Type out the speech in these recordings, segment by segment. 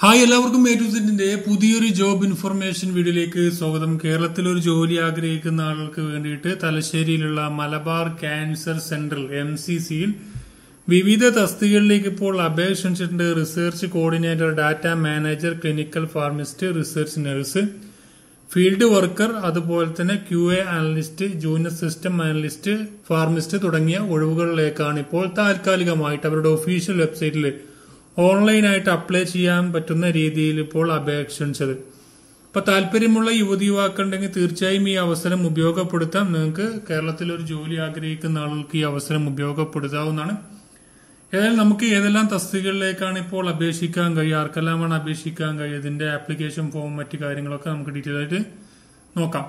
hi എല്ലാവർക്കും A to സെറ്റിന്റെ പുതിയൊരു ജോബ് ഇൻഫർമേഷൻ വീഡിയോയിലേക്ക് സ്വാഗതം കേരളത്തിൽ ഒരു ജോലി ആഗ്രഹിക്കുന്ന ആളുകൾക്ക് വേണ്ടിയിട്ട് തലശ്ശേരിയിലുള്ള മലബാർ ക്യാൻസർ സെന്ററിൽ എം സി സിയിൽ വിവിധ തസ്തികകളിലേക്ക് ഇപ്പോൾ അപേക്ഷ ക്ഷണിച്ചിട്ടുണ്ട് research coordinator data manager clinical pharmacist research nurse field worker അതുപോലെ തന്നെ Q A analyst junior system analyst pharmacist തുടങ്ങിയ ഒഴിവുകളിലേക്കാണ് ഇപ്പോൾ താൽക്കാലികമായിട്ട് അവരുടെ ഒഫീഷ്യൽ വെബ്സൈറ്റിൽ ഓൺലൈനായിട്ട് അപ്ലൈ ചെയ്യാൻ പറ്റുന്ന രീതിയിൽ ഇപ്പോൾ അപേക്ഷ ക്ഷണിച്ചത് അപ്പൊ താല്പര്യമുള്ള യുവതി യുവാക്കളുണ്ടെങ്കിൽ തീർച്ചയായും ഈ അവസരം ഉപയോഗപ്പെടുത്താം നിങ്ങൾക്ക് കേരളത്തിൽ ഒരു ജോലി ആഗ്രഹിക്കുന്ന ആളുകൾക്ക് ഈ അവസരം ഉപയോഗപ്പെടുത്താവുന്നതാണ് ഏതായാലും നമുക്ക് ഏതെല്ലാം തസ്തികകളിലേക്കാണ് ഇപ്പോൾ അപേക്ഷിക്കാൻ കഴിയുക ആർക്കെല്ലാമാണ് അപേക്ഷിക്കാൻ കഴിയുക ഇതിന്റെ ആപ്ലിക്കേഷൻ ഫോം മറ്റു കാര്യങ്ങളൊക്കെ നമുക്ക് ഡീറ്റെയിൽ ആയിട്ട് നോക്കാം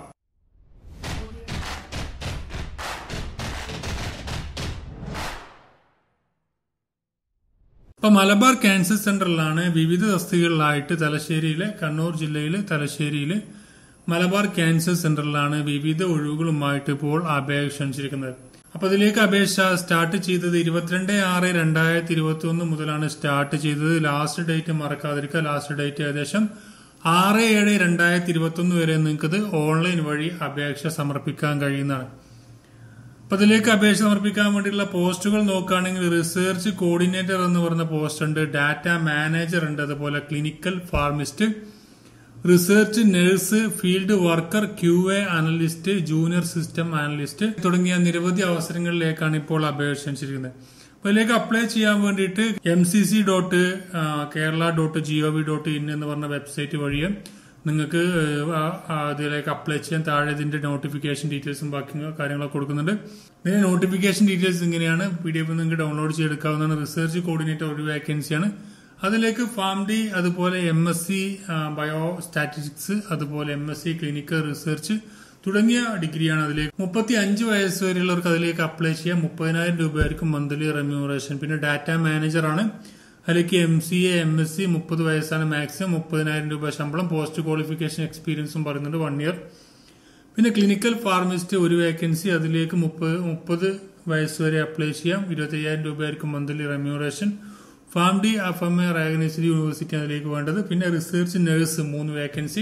ഇപ്പൊ മലബാർ ക്യാൻസർ സെന്ററിലാണ് വിവിധ തസ്തികകളിലായിട്ട് തലശ്ശേരിയിലെ കണ്ണൂർ ജില്ലയിലെ തലശ്ശേരിയിലെ മലബാർ ക്യാൻസർ സെന്ററിലാണ് വിവിധ ഒഴിവുകളുമായിട്ട് ഇപ്പോൾ അപേക്ഷ ക്ഷണിച്ചിരിക്കുന്നത് അപ്പൊ ഇതിലേക്ക് അപേക്ഷ സ്റ്റാർട്ട് ചെയ്തത് ഇരുപത്തിരണ്ട് ആറ് രണ്ടായിരത്തി ഇരുപത്തി ഒന്ന് മുതലാണ് സ്റ്റാർട്ട് ചെയ്തത് ലാസ്റ്റ് ഡേറ്റ് മറക്കാതിരിക്കുക ലാസ്റ്റ് ഡേറ്റ് ഏകദേശം ആറ് ഏഴ് രണ്ടായിരത്തി ഇരുപത്തി ഒന്ന് വരെ നിങ്ങൾക്ക് ഓൺലൈൻ വഴി അപേക്ഷ സമർപ്പിക്കാൻ കഴിയുന്നതാണ് അപ്പൊ ഇതിലേക്ക് അപേക്ഷ സമർപ്പിക്കാൻ വേണ്ടിയുള്ള പോസ്റ്റുകൾ നോക്കുകയാണെങ്കിൽ റിസർച്ച് കോർഡിനേറ്റർ എന്ന് പറയുന്ന പോസ്റ്റ് ഉണ്ട് ഡാറ്റ മാനേജർ ഉണ്ട് അതുപോലെ clinical pharmacist research nurse field worker Q A analyst junior system analyst തുടങ്ങിയ നിരവധി അവസരങ്ങളിലേക്കാണ് ഇപ്പോൾ അപേക്ഷ ക്ഷണിച്ചിരിക്കുന്നത് അപ്പൊ ഇതിലേക്ക് അപ്ലൈ ചെയ്യാൻ വേണ്ടിയിട്ട് M C C dot Kerala dot G O V dot in എന്ന് പറഞ്ഞ വെബ്സൈറ്റ് വഴിയും നിങ്ങൾക്ക് അതിലേക്ക് അപ്ലൈ ചെയ്യാൻ താഴെ ഇതിന്റെ നോട്ടിഫിക്കേഷൻ ഡീറ്റെയിൽസും ബാക്കി കാര്യങ്ങളൊക്കെ കൊടുക്കുന്നുണ്ട് ഇതിന്റെ നോട്ടിഫിക്കേഷൻ ഡീറ്റെയിൽസ് ഇങ്ങനെയാണ് പി ഡി എഫ് നിങ്ങൾക്ക് ഡൗൺലോഡ് ചെയ്തെടുക്കാവുന്നതാണ് റിസർച്ച് കോർഡിനേറ്റർ ഒരു വേക്കൻസിയാണ് അതിലേക്ക് ഫാം ഡി അതുപോലെ M S C biostatistics അതുപോലെ M S C clinical research തുടങ്ങിയ ഡിഗ്രിയാണ് അതിലേക്ക് മുപ്പത്തി അഞ്ച് വയസ്സ് വരെയുള്ളവർക്ക് അതിലേക്ക് അപ്ലൈ ചെയ്യാം മുപ്പതിനായിരം രൂപയായിരിക്കും മന്ത്ലി റെമ്യൂറേഷൻ പിന്നെ ഡാറ്റ മാനേജറാണ് അതിലേക്ക് M C A M S C മുപ്പത് വയസ്സാണ് മാക്സിമം മുപ്പതിനായിരം രൂപ ശമ്പളം പോസ്റ്റ് ക്വാളിഫിക്കേഷൻ എക്സ്പീരിയൻസും പറയുന്നുണ്ട് വൺ ഇയർ പിന്നെ ക്ലിനിക്കൽ ഫാർമസിസ്റ്റ് ഒരു വേക്കൻസി അതിലേക്ക് മുപ്പത് മുപ്പത് വയസ്സ് വരെ അപ്ലൈ ചെയ്യാം ഇരുപത്തി അയ്യായിരം രൂപയായിരിക്കും monthly remuneration pharm D F M A റാഗനേശ്വരി യൂണിവേഴ്സിറ്റി അതിലേക്ക് വേണ്ടത് പിന്നെ റിസർച്ച് നഴ്സ് മൂന്ന് vacancy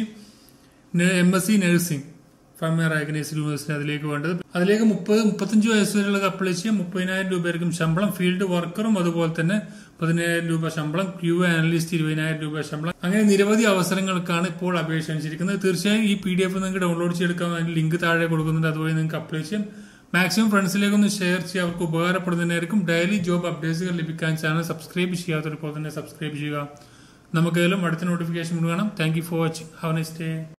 M S C nursing from എ റാഗനേശ്വരി യൂണിവേഴ്സിറ്റി അതിലേക്ക് വേണ്ടത് അതിലേക്ക് മുപ്പത് മുപ്പത്തഞ്ച് വയസ്സ് വരെയുള്ള അപ്ലൈ ചെയ്യാം മുപ്പതിനായിരം രൂപയായിരിക്കും ശമ്പളം ഫീൽഡ് വർക്കറും അതുപോലെ തന്നെ പതിനായിരം രൂപ ശമ്പളം ക്യൂ അനലിസ്റ്റ് ഇരുപതിനായിരം രൂപ ശമ്പളം അങ്ങനെ നിരവധി അവസരങ്ങൾക്കാണ് ഇപ്പോൾ അപേക്ഷ ക്ഷണിച്ചിരിക്കുന്നത് തീർച്ചയായും ഈ പി ഡി എഫ് നിങ്ങൾക്ക് ഡൗൺലോഡ് ചെയ്തെടുക്കാം അതിന്റെ ലിങ്ക് താഴെ കൊടുക്കുന്നുണ്ട് അതുവഴി നിങ്ങൾക്ക് അപ്ലൈ ചെയ്യാം മാക്സിമം ഫ്രണ്ട്സിലേക്ക് ഒന്ന് ഷെയർ ചെയ്യുക അവർക്ക് ഉപകാരപ്പെടുന്നതിനായിരിക്കും ഡെയിലി ജോബ് അപ്ഡേറ്റ്സുകൾ ലഭിക്കാൻ ചാനൽ സബ്സ്ക്രൈബ് ചെയ്യാത്തവർ തന്നെ സബ്സ്ക്രൈബ് ചെയ്യുക നമുക്കേലും അടുത്ത നോട്ടിഫിക്കേഷൻ കാണാം thank you for watching have next day